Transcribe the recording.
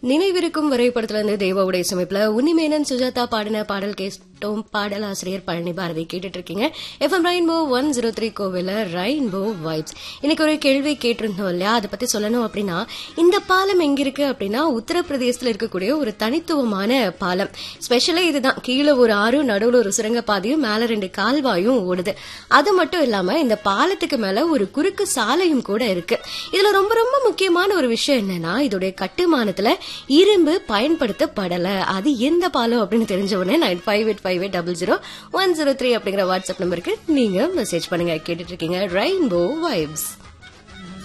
நினைவிருக்கும் வரைபடத்துல இருந்து தேவாவுடைய சமைப்புல உன்னிமேனன் சுஜாதா பாடின பாடல் கேட்டோம் பாடலாசிரியர் பழனி பாரதி கேட்டுட்டு இருக்கீங்க FM rainbow one zero three கோவில ரெயின்போ வைப்ஸ் இன்னைக்கு ஒரு கேள்வி கேட்டிருந்தோம் இல்லையா அதை பத்தி சொல்லணும் அப்படின்னா இந்த பாலம் எங்க இருக்கு அப்படின்னா உத்தரப்பிரதேசத்துல இருக்கக்கூடிய ஒரு தனித்துவமான பாலம் ஸ்பெஷலா இதுதான் கீழே ஒரு ஆறு நடுவுல ஒரு சுரங்க பாதையும் மேல ரெண்டு கால்வாயும் ஓடுது அது மட்டும் இல்லாம இந்த பாலத்துக்கு மேல ஒரு குறுக்கு சாலையும் கூட இருக்கு இதுல ரொம்ப ரொம்ப முக்கியமான ஒரு விஷயம் என்னன்னா இதோடைய கட்டுமானத்துல இரும்பு பயன்படுத்தப்படல அது எந்த பாலம் அப்படின்னு தெரிஞ்ச உடனே nine five eight five eight double zero one zero three அப்படிங்கிற வாட்ஸ்அப் நம்பருக்கு நீங்க மெசேஜ் பண்ணுங்க கேட்டுட்டு இருக்கீங்க ரெயின்போ வைப்ஸ்